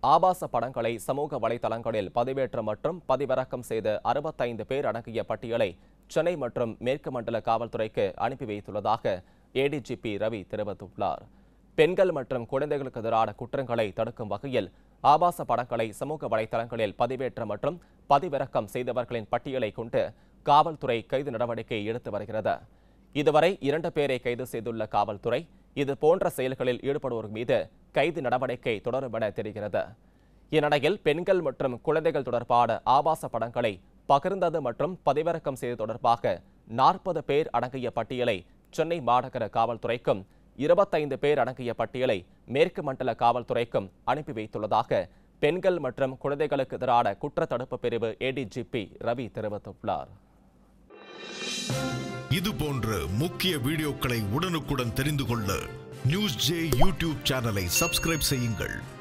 ஆபாச படங்களை சமூக வலைதளங்களில் பதிவேற்றம் மற்றும் பதிவிறக்கம் செய்த அறுபத்தைந்து பேர் அடங்கிய பட்டியலை சென்னை மற்றும் மேற்கு மண்டல காவல்துறைக்கு அனுப்பி வைத்துள்ளதாக ஏடிஜிபி ரவி தெரிவித்துள்ளார் பெண்கள் மற்றும் குழந்தைகளுக்கு எதிரான குற்றங்களை தடுக்கும் வகையில் ஆபாச படங்களை சமூக வலைதளங்களில் பதிவேற்றம் மற்றும் பதிவிறக்கம் செய்தவர்களின் பட்டியலை கொண்டு காவல்துறை கைது நடவடிக்கை எடுத்து வருகிறது இதுவரை இரண்டு பேரை கைது செய்துள்ள காவல்துறை இது போன்ற செயல்களில் ஈடுபடுவோர் மீது கைது நடவடிக்கை தொடரும் என தெரிகிறது இந்நிலையில் பெண்கள் மற்றும் குழந்தைகள் தொடர்பான ஆபாச படங்களை பகிர்ந்தது மற்றும் பதிவிறக்கம் செய்தது தொடர்பாக நாற்பது பேர் அடங்கிய பட்டியலை சென்னை மாநகர காவல்துறைக்கும் இருபத்தைந்து பேர் அடங்கிய பட்டியலை மேற்கு மண்டல காவல்துறைக்கும் அனுப்பி வைத்துள்ளதாக பெண்கள் மற்றும் குழந்தைகளுக்கு எதிரான குற்ற தடுப்பு பிரிவு ஏடிஜிபி ரவி தெரிவித்துள்ளார் இது போன்ற முக்கிய வீடியோக்களை உடனுக்குடன் தெரிந்து கொள்ள நியூஸ் ஜே யூடியூப் சேனலை சப்ஸ்கிரைப் செய்யுங்கள்